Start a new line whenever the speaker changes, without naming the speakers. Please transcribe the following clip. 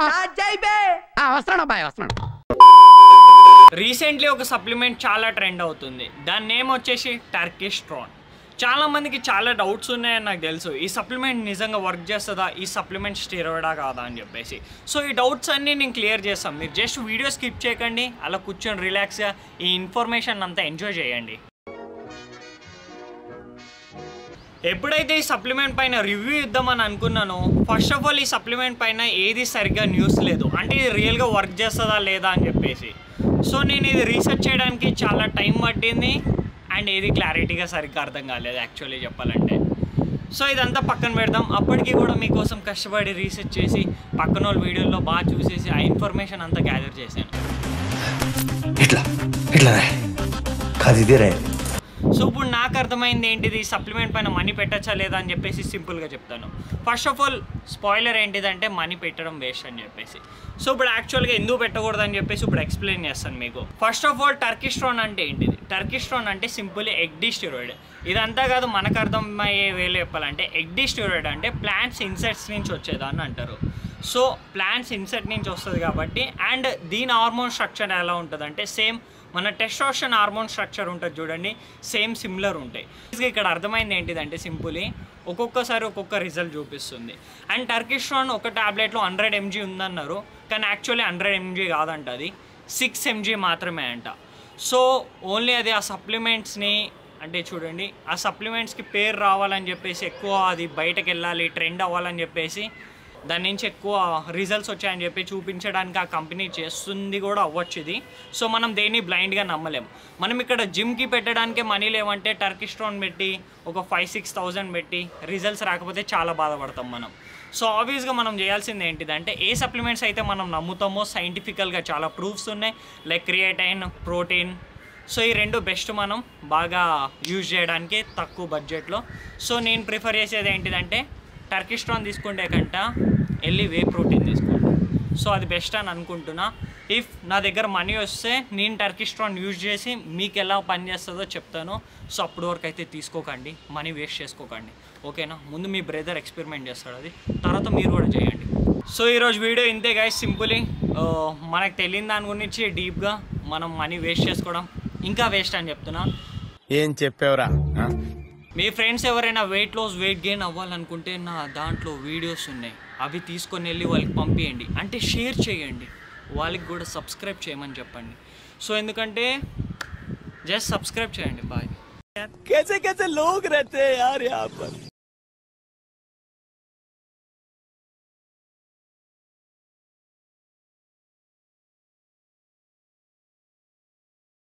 ఆ, వస్తున్నాను అబ్బాయి వస్తున్నాను
రీసెంట్లీ ఒక సప్లిమెంట్ చాలా ట్రెండ్ అవుతుంది దాని నేమ్ వచ్చేసి టర్కిష్ ట్రాన్ చాలా మందికి చాలా డౌట్స్ ఉన్నాయని నాకు తెలుసు ఈ సప్లిమెంట్ నిజంగా వర్క్ చేస్తుందా ఈ సప్లిమెంట్ స్టీరాయిడా కాదా అని చెప్పేసి సో ఈ డౌట్స్ అన్నీ నేను క్లియర్ చేస్తాను మీరు జస్ట్ వీడియో స్కిప్ చేయకండి అలా కూర్చొని రిలాక్స్గా ఈ ఇన్ఫర్మేషన్ అంతా ఎంజాయ్ చేయండి ఎప్పుడైతే ఈ సప్లిమెంట్ పైన రివ్యూ ఇద్దామని అనుకున్నానో ఫస్ట్ ఆఫ్ ఆల్ ఈ సప్లిమెంట్ పైన ఏది సరిగ్గా న్యూస్ లేదు అంటే ఇది రియల్గా వర్క్ చేస్తుందా లేదా అని చెప్పేసి సో నేను ఇది రీసెర్చ్ చేయడానికి చాలా టైం పట్టింది అండ్ ఏది క్లారిటీగా సరిగ్గా అర్థం కాలేదు యాక్చువల్లీ చెప్పాలంటే సో ఇదంతా పక్కన పెడదాం అప్పటికి కూడా మీకోసం కష్టపడి రీసెర్చ్ చేసి పక్కన వాళ్ళ వీడియోలో బాగా చూసేసి ఆ ఇన్ఫర్మేషన్ అంతా గ్యాదర్ చేశాను
ఇట్లా ఇట్లా రా కాదు ఇదే రా
సో ఇప్పుడు నాకు అర్థమైంది ఏంటిది సప్లిమెంట్ పైన మనీ పెట్టచ్చా లేదా అని చెప్పేసి సింపుల్గా చెప్తాను ఫస్ట్ ఆఫ్ ఆల్ స్పాయిలర్ ఏంటిదంటే మనీ పెట్టడం వేస్ట్ అని చెప్పేసి సో ఇప్పుడు యాక్చువల్గా ఎందుకు పెట్టకూడదు అని చెప్పేసి ఇప్పుడు ఎక్స్ప్లెయిన్ చేస్తాను మీకు ఫస్ట్ ఆఫ్ ఆల్ టర్కిస్ట్రాన్ అంటే ఏంటిది టర్కిస్ట్రాన్ అంటే సింపుల్ ఎగ్డి స్టెరాయిడ్ ఇదంతా కాదు మనకు అర్థమయ్యే వేలు చెప్పాలంటే ఎగ్డి స్టెరాయిడ్ అంటే ప్లాంట్స్ ఇన్సెట్స్ నుంచి వచ్చేదాన్ని అంటారు సో ప్లాంట్స్ ఇన్సెట్ నుంచి వస్తుంది కాబట్టి అండ్ దీని హార్మోన్ స్ట్రక్చర్ ఎలా ఉంటుంది అంటే సేమ్ మన టెస్టోషన్ హార్మోన్ స్ట్రక్చర్ ఉంటుంది చూడండి సేమ్ సిమిలర్ ఉంటాయి ఇక్కడ అర్థమైంది ఏంటిదంటే సింపుల్లీ ఒక్కొక్కసారి ఒక్కొక్క రిజల్ట్ చూపిస్తుంది అండ్ టర్కిస్ట్రాన్ ఒక ట్యాబ్లెట్లో హండ్రెడ్ ఎంజీ ఉందన్నారు కానీ యాక్చువల్లీ హండ్రెడ్ ఎంజీ కాదంట అది సిక్స్ ఎంజీ మాత్రమే అంట సో ఓన్లీ అది ఆ సప్లిమెంట్స్ని అంటే చూడండి ఆ సప్లిమెంట్స్కి పేరు రావాలని చెప్పేసి ఎక్కువ అది బయటకు వెళ్ళాలి ట్రెండ్ అవ్వాలని చెప్పేసి దాని నుంచి ఎక్కువ రిజల్ట్స్ వచ్చాయని చెప్పి చూపించడానికి ఆ కంపెనీ చేస్తుంది కూడా అవ్వచ్చు ఇది సో మనం దేన్ని బ్లైండ్గా నమ్మలేం మనం ఇక్కడ జిమ్కి పెట్టడానికే మనీ లేవంటే టర్కీ స్టోన్ పెట్టి ఒక ఫైవ్ సిక్స్ థౌజండ్ పెట్టి రిజల్ట్స్ రాకపోతే చాలా బాధపడతాం మనం సో ఆబ్వియస్గా మనం చేయాల్సింది ఏంటిదంటే ఏ సప్లిమెంట్స్ అయితే మనం నమ్ముతామో సైంటిఫికల్గా చాలా ప్రూఫ్స్ ఉన్నాయి లైక్ క్రియేటైన్ ప్రోటీన్ సో ఈ రెండు బెస్ట్ మనం బాగా యూజ్ చేయడానికి తక్కువ బడ్జెట్లో సో నేను ప్రిఫర్ చేసేది ఏంటిదంటే టర్కీ స్ట్రాన్ తీసుకుంటే కంట వెళ్ళి వే ప్రోటీన్ తీసుకోండి సో అది బెస్ట్ అని అనుకుంటున్నా ఇఫ్ నా దగ్గర మనీ వస్తే నేను టర్కీ స్ట్రాన్ యూజ్ చేసి మీకు ఎలా పనిచేస్తుందో చెప్తాను సో అప్పటి వరకు అయితే తీసుకోకండి మనీ వేస్ట్ చేసుకోకండి ఓకేనా ముందు మీ బ్రదర్ ఎక్స్పెరిమెంట్ చేస్తాడు అది తర్వాత మీరు కూడా చేయండి సో ఈరోజు వీడియో ఇంతే గైస్ సింపుల్లీ మనకు తెలియని దాని గురించి డీప్గా మనం మనీ వేస్ట్ చేసుకోవడం ఇంకా వేస్ట్ అని చెప్తున్నా
ఏం చెప్పావురా
మీ ఫ్రెండ్స్ ఎవరైనా వెయిట్ లాస్ వెయిట్ గెయిన్ అవ్వాలనుకుంటే నా దాంట్లో వీడియోస్ ఉన్నాయి అవి తీసుకొని వెళ్ళి వాళ్ళకి పంపించండి అంటే షేర్ చేయండి వాళ్ళకి కూడా సబ్స్క్రైబ్ చేయమని చెప్పండి సో ఎందుకంటే జస్ట్ సబ్స్క్రైబ్ చేయండి బాయ్
कैसे कैसे लोग रहते हैं यार यहाँ पर